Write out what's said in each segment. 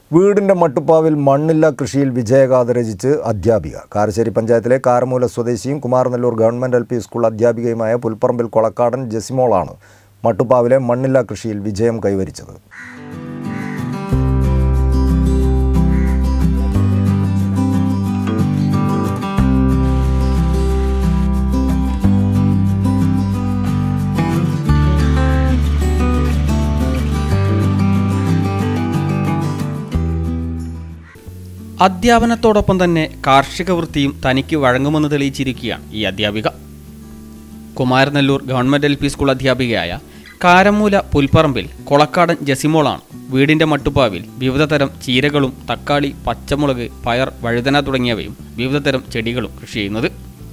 വീടിൻ്റെ മട്ടുപ്പാവിൽ മണ്ണില്ല കൃഷിയിൽ വിജയഗാഥ രചിച്ച് അധ്യാപിക കാരശ്ശേരി പഞ്ചായത്തിലെ കാരമൂല സ്വദേശിയും Kumaranellur government L P school അധ്യാപികയുമായ പുൽപ്പറമ്പിൽ കൊളക്കാടൻ ജസിമോളാണ് മട്ടുപ്പാവിലെ മണ്ണില്ല കൃഷിയിൽ വിജയം കൈവരിച്ചത് അധ്യാപനത്തോടൊപ്പം തന്നെ കാർഷിക വൃത്തിയും തനിക്ക് വഴങ്ങുമെന്ന് തെളിയിച്ചിരിക്കുകയാണ് ഈ അധ്യാപിക Kumaranellur government L P school അധ്യാപികയായ കാരമൂല പുൽപ്പറമ്പിൽ കൊളക്കാടൻ ജസിമോളാണ് വീടിൻ്റെ മട്ടുപ്പാവിൽ വിവിധതരം ചീരകളും തക്കാളി പച്ചമുളക് പയർ വഴുതന തുടങ്ങിയവയും വിവിധതരം ചെടികളും കൃഷി ചെയ്യുന്നത്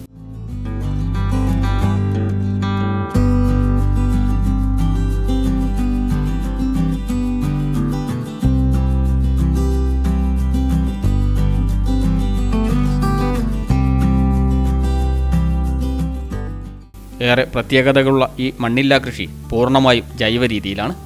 ഏറെ പ്രത്യേകതകളുള്ള ഈ മണ്ണില്ലാ കൃഷി പൂർണ്ണമായും ജൈവ രീതിയിലാണ്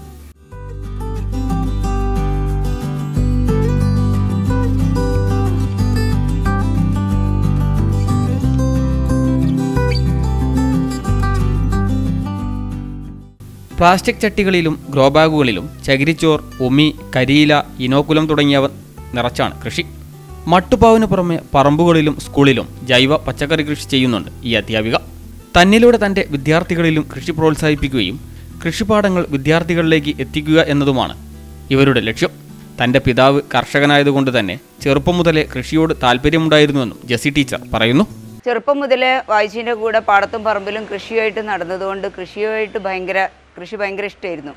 പ്ലാസ്റ്റിക് ചട്ടികളിലും ഗ്രോ ബാഗുകളിലും ചകിരിച്ചോർ ഉമി കരിയില ഇനോക്കുലം തുടങ്ങിയവ നിറച്ചാണ് കൃഷി മട്ടുപാവിന് പുറമെ പറമ്പുകളിലും സ്കൂളിലും ജൈവ പച്ചക്കറി കൃഷി ചെയ്യുന്നുണ്ട് ഈ അധ്യാപിക തന്നിലൂടെ തൻ്റെ വിദ്യാർത്ഥികളിലും കൃഷി പ്രോത്സാഹിപ്പിക്കുകയും കൃഷിപാഠങ്ങൾ വിദ്യാർത്ഥികളിലേക്ക് എത്തിക്കുക എന്നതുമാണ് ഇവരുടെ ലക്ഷ്യം തൻ്റെ പിതാവ് കർഷകനായതുകൊണ്ട് തന്നെ ചെറുപ്പം മുതലേ കൃഷിയോട് താല്പര്യമുണ്ടായിരുന്നുവെന്നും ജെസി ടീച്ചർ പറയുന്നു ചെറുപ്പം മുതലേ വായിച്ചിൻ്റെ കൂടെ പാടത്തും പറമ്പിലും കൃഷിയായിട്ട് നടന്നതുകൊണ്ട് കൃഷിയുമായിട്ട് ഭയങ്കര കൃഷി ഭയങ്കര ഇഷ്ടമായിരുന്നു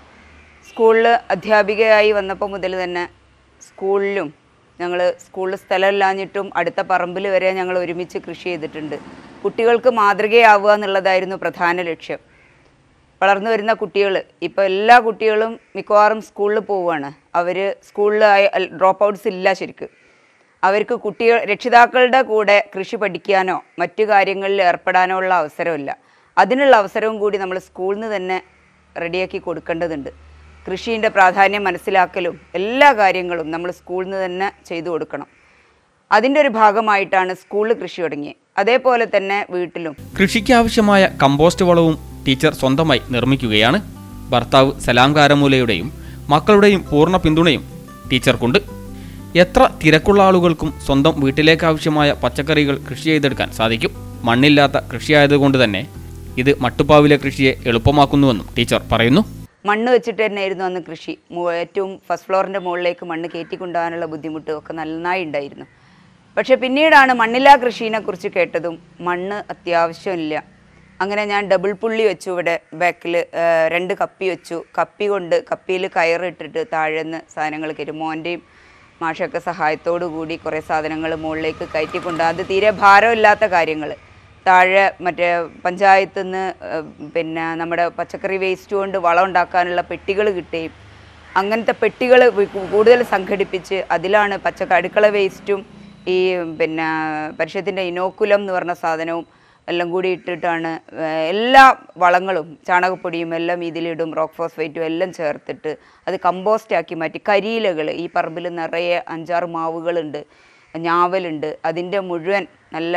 സ്കൂളിൽ അധ്യാപികയായി വന്നപ്പോൾ മുതൽ തന്നെ സ്കൂളിലും ഞങ്ങൾ സ്കൂളിൽ സ്ഥലമില്ലാഞ്ഞിട്ടും അടുത്ത പറമ്പിൽ വരെ ഞങ്ങൾ ഒരുമിച്ച് കൃഷി ചെയ്തിട്ടുണ്ട് കുട്ടികൾക്ക് മാതൃകയാവുക എന്നുള്ളതായിരുന്നു പ്രധാന ലക്ഷ്യം വളർന്നു വരുന്ന കുട്ടികൾ ഇപ്പോൾ എല്ലാ കുട്ടികളും മിക്കവാറും സ്കൂളിൽ പോവുകയാണ് അവർ സ്കൂളിൽ ഡ്രോപ്പ് ഔട്ട്സ് ഇല്ല ശരിക്കും അവർക്ക് കുട്ടികൾ രക്ഷിതാക്കളുടെ കൂടെ കൃഷി പഠിക്കാനോ മറ്റു കാര്യങ്ങളിൽ ഏർപ്പെടാനോ ഉള്ള അവസരമില്ല അതിനുള്ള അവസരവും കൂടി നമ്മൾ സ്കൂളിൽ നിന്ന് തന്നെ റെഡിയാക്കി കൊടുക്കേണ്ടതുണ്ട് കൃഷീൻ്റെ പ്രാധാന്യം മനസ്സിലാക്കലും എല്ലാ കാര്യങ്ങളും നമ്മൾ സ്കൂളിൽ നിന്ന് തന്നെ ചെയ്തു കൊടുക്കണം അതിൻ്റെ ഒരു ഭാഗമായിട്ടാണ് സ്കൂളിൽ കൃഷി തുടങ്ങിയത് അതേപോലെ തന്നെ വീട്ടിലും കൃഷിക്ക് ആവശ്യമായ കമ്പോസ്റ്റ് വളവും ടീച്ചർ സ്വന്തമായി നിർമ്മിക്കുകയാണ് ഭർത്താവ് സലാം കാരമൂലയുടെയും മക്കളുടെയും പൂർണ്ണ പിന്തുണയും ടീച്ചർക്കുണ്ട് എത്ര തിരക്കുള്ള ആളുകൾക്കും സ്വന്തം വീട്ടിലേക്ക് ആവശ്യമായ പച്ചക്കറികൾ കൃഷി ചെയ്തെടുക്കാൻ സാധിക്കും മണ്ണില്ലാത്ത കൃഷിയായതുകൊണ്ട് തന്നെ ഇത് മട്ടുപ്പാവിലെ കൃഷിയെ എളുപ്പമാക്കുന്നുവെന്നും ടീച്ചർ പറയുന്നു മണ്ണ് വെച്ചിട്ട് തന്നെയായിരുന്നു അന്ന് കൃഷി മു- ഏറ്റവും ഫസ്റ്റ് ഫ്ലോറിൻ്റെ മുകളിലേക്ക് മണ്ണ് കയറ്റിക്കൊണ്ടുപോകാനുള്ള ബുദ്ധിമുട്ടും ഒക്കെ നന്നായി ഉണ്ടായിരുന്നു പക്ഷേ പിന്നീടാണ് മണ്ണില്ലാ കൃഷിനെ കുറിച്ച് കേട്ടതും മണ്ണ് അത്യാവശ്യമില്ല അങ്ങനെ ഞാൻ ഡബിൾ പുള്ളി വെച്ചു ഇവിടെ ബാക്കിൽ രണ്ട് കപ്പി വെച്ചു കപ്പി കൊണ്ട് കപ്പിയിൽ കയറിട്ടിട്ട് താഴെന്ന് സാധനങ്ങൾ കയറ്റും മോൻ്റെയും മാഷൊക്കെ സഹായത്തോടു കൂടി കുറേ സാധനങ്ങൾ മുകളിലേക്ക് കയറ്റിക്കൊണ്ട് അത് തീരെ ഭാരമില്ലാത്ത കാര്യങ്ങൾ താഴെ മറ്റേ പഞ്ചായത്തിൽ നിന്ന് പിന്നെ നമ്മുടെ പച്ചക്കറി വേസ്റ്റ് കൊണ്ട് വളം ഉണ്ടാക്കാനുള്ള പെട്ടികൾ കിട്ടുകയും അങ്ങനത്തെ പെട്ടികൾ കൂടുതൽ സംഘടിപ്പിച്ച് അതിലാണ് പച്ചക്ക അടുക്കള വേസ്റ്റും ഈ പിന്നെ പരിഷത്തിൻ്റെ ഇനോക്കുലം എന്ന് പറഞ്ഞ സാധനവും എല്ലാം കൂടി ഇട്ടിട്ടാണ് ഏഹ് എല്ലാ വളങ്ങളും ചാണകപ്പൊടിയും എല്ലാം ഇതിലിടും റോക്ക് ഫോസ്ഫേറ്റും എല്ലാം ചേർത്തിട്ട് അത് കമ്പോസ്റ്റ് ആക്കി മാറ്റി കരിയിലകൾ ഈ പറമ്പിൽ നിറയെ അഞ്ചാറ് മാവുകളുണ്ട് ഞാവലുണ്ട് അതിൻ്റെ മുഴുവൻ നല്ല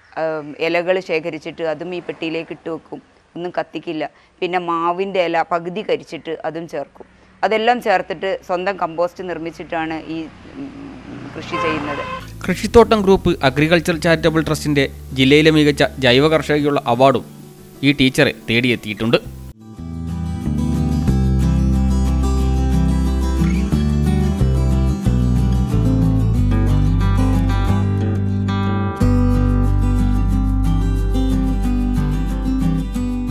ഇലകൾ ശേഖരിച്ചിട്ട് അതും ഈ പെട്ടിയിലേക്ക് ഇട്ട് വെക്കും ഒന്നും കത്തിക്കില്ല പിന്നെ മാവിൻ്റെ ഇല പകുതി കരിച്ചിട്ട് അതും ചേർക്കും അതെല്ലാം ചേർത്തിട്ട് സ്വന്തം കമ്പോസ്റ്റ് നിർമ്മിച്ചിട്ടാണ് ഈ ഉം, കൃഷി ചെയ്യുന്നത് കൃഷിത്തോട്ടം ഗ്രൂപ്പ് അഗ്രികൾച്ചർ ചാരിറ്റബിൾ ട്രസ്റ്റിന്റെ ജില്ലയിലെ മികച്ച ജൈവ കർഷകയ്ക്കുള്ള അവാർഡും ഈ ടീച്ചറെ തേടിയെത്തിയിട്ടുണ്ട്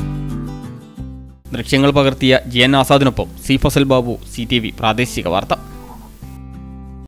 ദൃശ്യങ്ങൾ പകർത്തിയ ജി എൻ ആസാദിനൊപ്പം C Fasal Babu C T V പ്രാദേശിക വാർത്ത